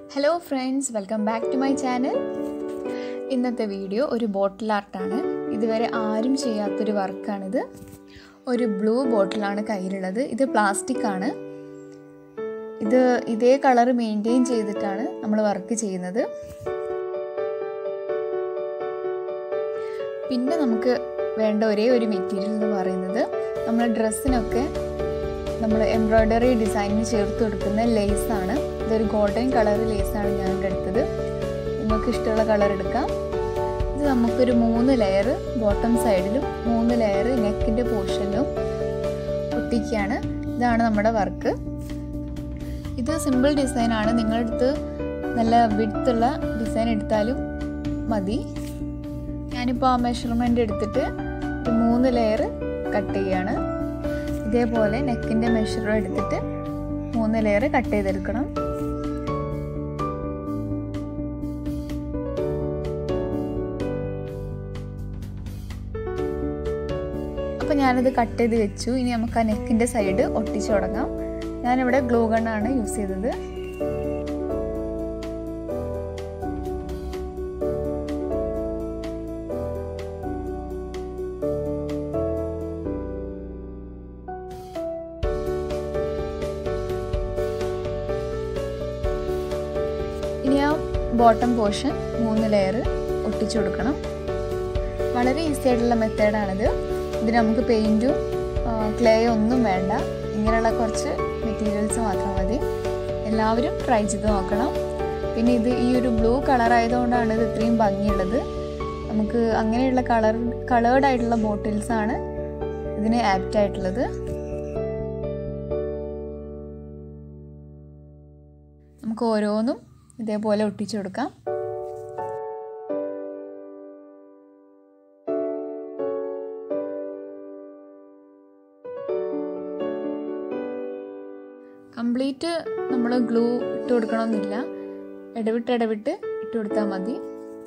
hello friends welcome back to my channel ഇന്നത്തെ video ഒരു bottle ആർട്ടാണ് ഇതുവരെ ആരും ചെയ്യാത്തൊരു വർക്കാണിത് ഒരു ബ്ലൂ ബോട്ടിലാണ് കയ്യിലുള്ളത് ഇത് പ്ലാസ്റ്റിക് ആണ് ഇത് ഇതേ കളർ മെയിൻറ്റെയിൻ ചെയ്തിട്ടാണ് നമ്മൾ വർക്ക് ചെയ്യുന്നത് പിന്നെ നമുക്ക് വേണ്ട ഒരേ ഒരു മെറ്റീരിയൽ എന്ന് പറയുന്നത് നമ്മൾ ഡ്രസ്സിനൊക്കെ നമ്മൾ എംബ്രോയ്ഡറി ഡിസൈനിന് ചേർത്ത് കൊടുക്കുന്ന ലേസാണ് ഇതൊരു ഗോൾഡൻ കളർ ലേസാണ് ഞാൻ ഇവിടെ എടുത്തത് നിങ്ങൾക്ക് ഇഷ്ടമുള്ള കളർ എടുക്കാം ഇത് നമുക്കൊരു മൂന്ന് ലെയർ ബോട്ടം സൈഡിലും മൂന്ന് ലെയർ നെക്കിൻ്റെ പോർഷനിലും ഒട്ടിക്കുകയാണ് ഇതാണ് നമ്മുടെ വർക്ക് ഇത് സിമ്പിൾ ഡിസൈനാണ് നിങ്ങളുടെ അടുത്ത് നല്ല വിടുത്തുള്ള ഡിസൈൻ എടുത്താലും മതി ഞാനിപ്പോൾ ആ മെഷർമെൻ്റ് എടുത്തിട്ട് ഒരു മൂന്ന് ലെയർ കട്ട് ചെയ്യുകയാണ് ഇതേപോലെ നെക്കിൻ്റെ മെഷർ എടുത്തിട്ട് മൂന്ന് ലെയർ കട്ട് ചെയ്തെടുക്കണം അപ്പോൾ ഞാനത് കട്ട് ചെയ്ത് വെച്ചു ഇനി നമുക്ക് ആ നെക്കിൻ്റെ സൈഡ് ഒട്ടിച്ചു തുടങ്ങാം ഞാനിവിടെ ഗ്ലൂ ഗണ്ണാണ് യൂസ് ചെയ്തത് ഇനി ആ ബോട്ടം പോർഷൻ മൂന്ന് ലെയർ ഒട്ടിച്ചു കൊടുക്കണം വളരെ ഈസി ആയിട്ടുള്ള മെത്തേഡാണിത് ഇതിന് നമുക്ക് പെയിൻറ്റും ക്ലേയും ഒന്നും വേണ്ട ഇങ്ങനെയുള്ള കുറച്ച് മെറ്റീരിയൽസ് മാത്രം മതി എല്ലാവരും ട്രൈ ചെയ്ത് നോക്കണം പിന്നെ ഇത് ഈ ഒരു ബ്ലൂ കളർ ആയതുകൊണ്ടാണ് ഇത് ഇത്രയും ഭംഗിയുള്ളത് നമുക്ക് അങ്ങനെയുള്ള കളർ കളേർഡ് ആയിട്ടുള്ള ബോട്ടിൽസാണ് ഇതിന് ആപ്റ്റ് ആയിട്ടുള്ളത് നമുക്ക് ഓരോന്നും ഇതേപോലെ ഒട്ടിച്ചു കൊടുക്കാം കംപ്ലീറ്റ് നമ്മൾ ഗ്ലൂ ഇട്ട് കൊടുക്കണമെന്നില്ല ഇടവിട്ട് ഇടവിട്ട് ഇട്ട് കൊടുത്താൽ മതി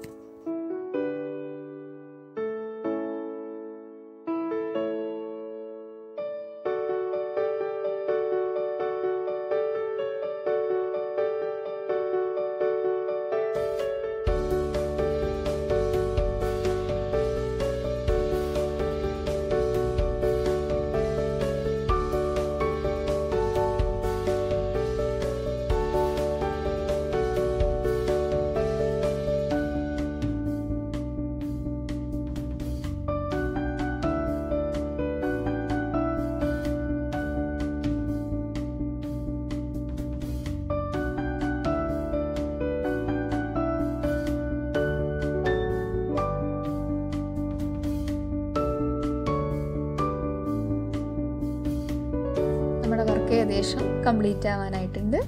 നമ്മുടെ വർക്ക് ഏകദേശം കംപ്ലീറ്റ് ആവാനായിട്ടുണ്ട്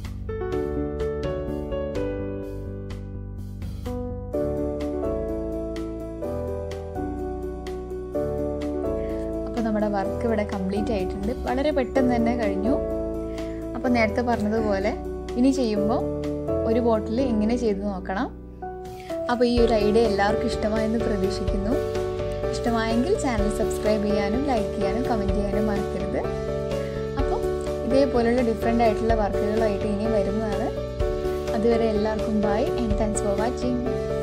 അപ്പോൾ നമ്മുടെ വർക്ക് ഇവിടെ കംപ്ലീറ്റ് ആയിട്ടുണ്ട് വളരെ പെട്ടെന്ന് തന്നെ കഴിഞ്ഞു അപ്പോൾ നേരത്തെ പറഞ്ഞതുപോലെ ഇനി ചെയ്യുമ്പോൾ ഒരു ബോട്ടിൽ ഇങ്ങനെ ചെയ്ത് നോക്കണം അപ്പോൾ ഈ ഒരു ഐഡിയ എല്ലാവർക്കും ഇഷ്ടമായെന്ന് പ്രതീക്ഷിക്കുന്നു ഇഷ്ടമായെങ്കിൽ ചാനൽ സബ്സ്ക്രൈബ് ചെയ്യാനും ലൈക്ക് ചെയ്യാനും കമൻറ്റ് ചെയ്യാനും മറക്കരുത് അപ്പോൾ ഇതേപോലെയുള്ള ഡിഫറെൻ്റ് ആയിട്ടുള്ള വർക്കുകളായിട്ട് ഇനി വരുന്നതാണ് അതുവരെ എല്ലാവർക്കും bye and thanks for watching